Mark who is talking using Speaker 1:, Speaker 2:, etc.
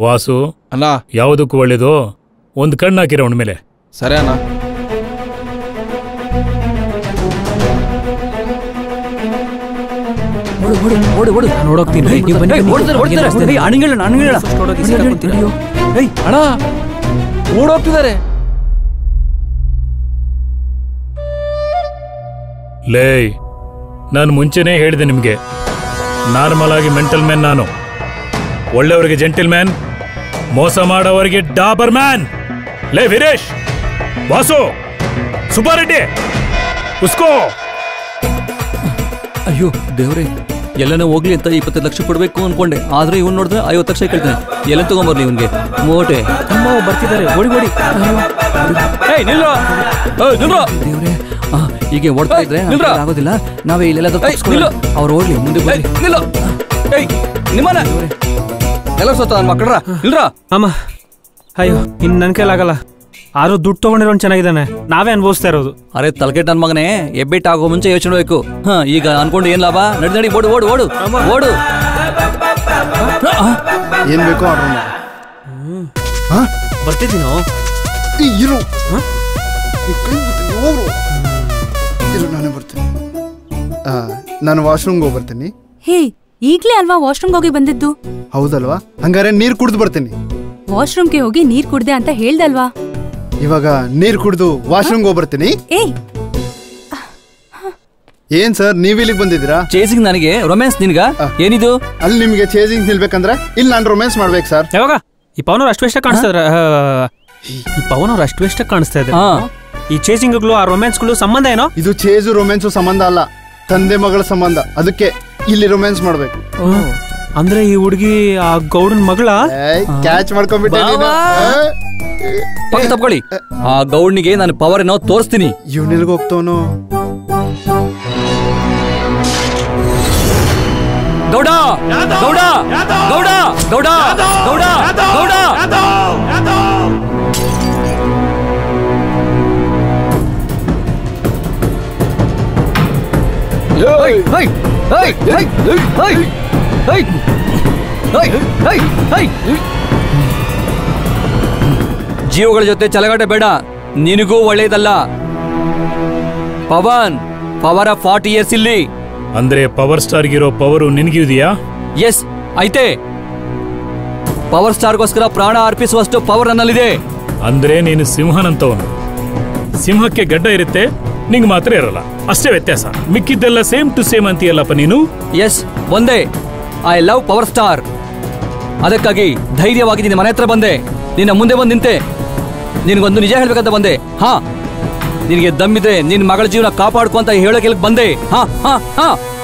Speaker 1: ವಾಸು
Speaker 2: ಅಣ್ಣ
Speaker 1: ಯಾವುದಕ್ಕೂ ಒಳ್ಳೇದು ಒಂದು ಕಣ್ಣು ಹಾಕಿರೋ ಅವನ ಮೇಲೆ
Speaker 2: ಸರಿ ಅಣ್ಣ
Speaker 3: ಓಡು ಓಡು ಓಡು ಓಡು
Speaker 4: ನಾನು ಓಡೋಗ್ತೀನಿ
Speaker 3: ಏಯ್,
Speaker 4: ನೀವು ಬನ್ನಿ,
Speaker 3: ಏಯ್,
Speaker 4: ಬನ್ನಿ.
Speaker 3: ಓಡ್ತಾರೆ, ಓಡ್ತಾರೆ.
Speaker 4: ಏನ್ ರಸ್ತೆ?
Speaker 3: ಏಯ್, ಅಣಂಗಿಳ, ಅಣಂಗಿಳ.
Speaker 4: First ಓಡೋಗಿ,
Speaker 3: ನಡಿ,
Speaker 4: ಸೀದಾ
Speaker 3: ನಡಿ,
Speaker 4: ಕೂತ್ಕೊಳ್ಳಿ.
Speaker 3: ನಡಿಯೋ.
Speaker 2: ಏಯ್ ಅಣ್ಣ ಓಡೋಗ್ತಿದ್ದಾರೆ
Speaker 1: ಲೇ ನಾನು ಮುಂಚೆನೇ ಹೇಳಿದೆ ನಿಮಗೆ ನಾರ್ಮಲ್ ಆಗಿ ಮೆಂಟಲ್ ಮ್ಯಾನ್ ನಾನು ಒಳ್ಳೆಯವರಿಗೆ ಜೆಂಟಿಲ್ ಮ್ಯಾನ್ ಮೋಸ ಮಾಡೋವರಿಗೆ ಡಾಬರ್ ಮ್ಯಾನ್ ಲೇ ವೀರೇಶ್ ವಾಸು ಸುಬ್ಬಾರೆಡ್ಡಿ ಉಸ್ಕೋ
Speaker 3: ಅಯ್ಯೋ ದೇವ್ರೆ ಎಲ್ಲನೋ ಹೋಗ್ಲಿ ಅಂತ ಇಪ್ಪತ್ತೈದು ಲಕ್ಷ ಕೊಡ್ಬೇಕು ಅನ್ಕೊಂಡೆ ಆದ್ರೆ ಇವ್ನು ನೋಡಿದ್ರೆ ಐವತ್ತು ಲಕ್ಷ ಕೇಳ್ತಾನೆ ಎಲ್ಲ ತಗೊಂಬರ್ಲಿ ಇವನ್ಗೆ ಮೋಟೆ
Speaker 4: ಅಮ್ಮ ಬರ್ತಿದ್ದಾರೆ ಓಡಿ ಓಡಿ
Speaker 3: ಏಯ್ ನಿಲ್ರ ನಿಲ್ರ ದೇವ್ರೆ ಆ, ಹೀಗೆ ಓಡ್ತಾ ಇದ್ರೆ ನಮ್ ನಿಲ್ರ. ಕೈಲಿ ಆಗೋದಿಲ್ಲ ನಾವೇ ಇಲ್ಲೆಲ್ಲ
Speaker 2: ಏಯ್, ನಿಲ್ಲು.
Speaker 3: ಅವ್ರು ಹೋಗ್ಲಿ ಮುಂದೆ ಬರ್ಲಿ
Speaker 2: ನಿಲ್ಲ ಏಯ್ ನಿಮ್ಮನ ಎಲ್ಲ ಸೋತ ನನ್ನ ಮಕ್ಕಳ್ರ ಇಲ್ರ
Speaker 4: ಅಮ್ಮ ಅಯ್ಯೋ ಇನ್ ನನ್ ಕೈಲಾಗಲ್ಲ ಆದ್ರೂ ದುಡ್ಡು ತಗೊಂಡಿರೋನ್ ಚೆನ್ನಾಗಿದ್ದಾನೆ ನಾವೇ ಅನ್ಭವಿಸ್ತಾ ಇರೋದು
Speaker 3: ಅರೆ ತಲಕೆಟ್ ನನ್ ಮಗನೇ ಎಬ್ಬಿಟ್ ಆಗೋ ಮುಂಚೆ ಯೋಚನೆ ಬೇಕು ಹಾ ಈಗ ಅನ್ಕೊಂಡು ಏನ್ ಲಾಭ ನಡಿ ನಡಿ ಓಡು ಓಡು ಓಡು ಓಡು ಆ,
Speaker 5: ಏನ್ ಬೇಕೋ ಆರ್ಡರ್ ಮಾಡಿ ಹಾ
Speaker 4: ಬರ್ತಿದ್ದೀನೋ
Speaker 5: ಏ, ಇರು ಈ ಕೈ ಬಿಟ್ಟು ಹೋಗ್ರು. ಇರು ನಾನೇ ಬರ್ತೀನಿ ಆ, ನಾನು ವಾಶ್ರೂಮ್ಗೆ ಹೋಗಿ ಬರ್ತೀನಿ
Speaker 6: ಹೇ ಈಗ್ಲೇ ಅಲ್ವಾ ವಾಶ್ರೂಮ್ಗೆ ಹೋಗಿ ಬಂದಿದ್ದು
Speaker 5: ಹೌದಲ್ವಾ ಹಂಗಾರೆ ನೀರು ಕುಡ್ದು ಬರ್ತೀನಿ
Speaker 6: ವಾಶ್ರೂಮ್ಗೆ ಹೋಗಿ ನೀರ್ ಕುಡ್ದೆ ಅಂತ ಹೇಳ್ದಲ್ವಾ
Speaker 5: ಇವಾಗ ನೀರು ಕುಡ್ದು ವಾಶ್ರೂಮ್ಗೆ ಹೋಗಿ ಬರ್ತೀನಿ
Speaker 6: ಏಯ್
Speaker 5: ಏನ್ ಸರ್ ನೀವ್ ಇಲ್ಲಿಗೆ ಬಂದಿದ್ದೀರಾ
Speaker 3: ಚೇಸಿಂಗ್ ನನಗೆ ರೊಮ್ಯಾನ್ಸ್ ನಿನ್ಗ ಏನಿದು
Speaker 5: ಅಲ್ಲಿ ನಿಮ್ಗೆ ಚೇಜಿಂಗ್ ನಿಲ್ಬೇಕಂದ್ರೆ ಇಲ್ಲಿ ನಾನು ರೊಮ್ಯಾನ್ಸ್ ಮಾಡ್ಬೇಕು ಸರ್
Speaker 4: ಯಾವಾಗ ಈ ಪವನ್ ಅವ್ರು ಅಷ್ಟು ವೇಷ್ಟ ಕಾಣಿಸ್ತಾ ಇದ್ರ ಈ ಪವನ್ ಅವ್ರು ಅಷ್ಟು ವೇಷ್ಟ ಕಾಣಿಸ್ತಾ ಇದ್ದಾರೆ
Speaker 3: ಹಾ
Speaker 4: ಈ ಚೇಸಿಂಗ್ಗಳು ಆ ರೊಮ್ಯಾನ್ಸ್ಗಳು ಸಂಬಂಧ ಏನೋ
Speaker 5: ಇದು ಚೇಜು ರೊಮ್ಯಾನ್ಸು ಸಂಬಂಧ ಅಲ್ಲ ತಂದೆ ಮಗಳ ಸಂಬಂಧ ಅದಕ್ಕೆ ಇಲ್ಲಿ ರೊಮ್ಯಾನ್ಸ್ ಮಾಡ್ಬೇಕು
Speaker 4: ಅಂದ್ರೆ ಈ ಹುಡುಗಿ ಆ ಗೌಡನ್ ಮಗಳ
Speaker 5: ಕ್ಯಾಚ್ ಮಾಡ್ಕೊಂಡ್ಬಿಟ್ಟೆ ನೀನು.
Speaker 3: ಬಾವಾ.
Speaker 5: ಏ,
Speaker 3: ಪಕ್ಕ ತಪ್ಕೊಳ್ಳಿ ಆ ಗೌಡ್ನಿಗೆ ನಾನು ಪವರ್ ಏನೋ ತೋರಿಸ್ತೀನಿ
Speaker 5: ಇವ್ನೆಲ್ಗ್ ಹೋಗ್ತವನು
Speaker 3: ಗೌಡ ಗೌಡ ಗೌಡ ಗೌಡ ಗೌಡ ಗೌಡ ಹೈ, ಹೈ, ಹೈ, ಹೈ, ಹೈ, ಹೈ, ಹೈ, ಹೈ, ಹೈ. ಜೀವಗಳ ಜೊತೆ ಚಲಗಾಟ ಬೇಡ ನಿನಗೂ ಒಳ್ಳೇದಲ್ಲ Pavan power of forty years ಇಲ್ಲಿ
Speaker 1: ಅಂದ್ರೆ ಪವರ್ ಸ್ಟಾರ್ಗಿರೋ ಪವರು ನಿನಗಿದೆಯಾ
Speaker 3: ಎಸ್ ಐತೆ ಪವರ್ ಸ್ಟಾರ್ಗೋಸ್ಕರ ಪ್ರಾಣ ಅರ್ಪಿಸುವಷ್ಟು ಪವರ್ ನನ್ನಲ್ಲಿದೆ
Speaker 1: ಅಂದ್ರೆ ನೀನು ಸಿಂಹನಂತವನು ಸಿಂಹಕ್ಕೆ ಗಡ್ಡ ಇರುತ್ತೆ ನಿಂಗೆ ಮಾತ್ರ ಇರಲ್ಲ ಅಷ್ಟೇ ವ್ಯತ್ಯಾಸ ಮಿಕ್ಕಿದ್ದೆಲ್ಲ ಸೇಮ್ ಟು ಸೇಮ್ ಅಂತೀಯಲ್ಲಪ್ಪ ನೀನು
Speaker 3: ಎಸ್ ಒಂದೇ ಐ ಲವ್ ಪವರ್ ಸ್ಟಾರ್ ಅದಕ್ಕಾಗಿ ಧೈರ್ಯವಾಗಿ ನಿನ್ನ ಮನೆ ಹತ್ರ ಬಂದೆ ನಿನ್ನ ಮುಂದೆ ಬಂದು ನಿಂತೆ ನಿನಗೊಂದು ನಿಜ ಹೇಳ್ಬೇಕಂತ ಬಂದೆ ಹಾ ನಿನಗೆ ದಮ್ಮಿದ್ರೆ ನಿನ್ನ ಮಗಳ ಜೀವನ ಕಾಪಾಡ್ಕೊ ಅಂತ ಹೇಳೋಕೆ ಬಂದೆ ಹಾ ಹಾ ಹಾ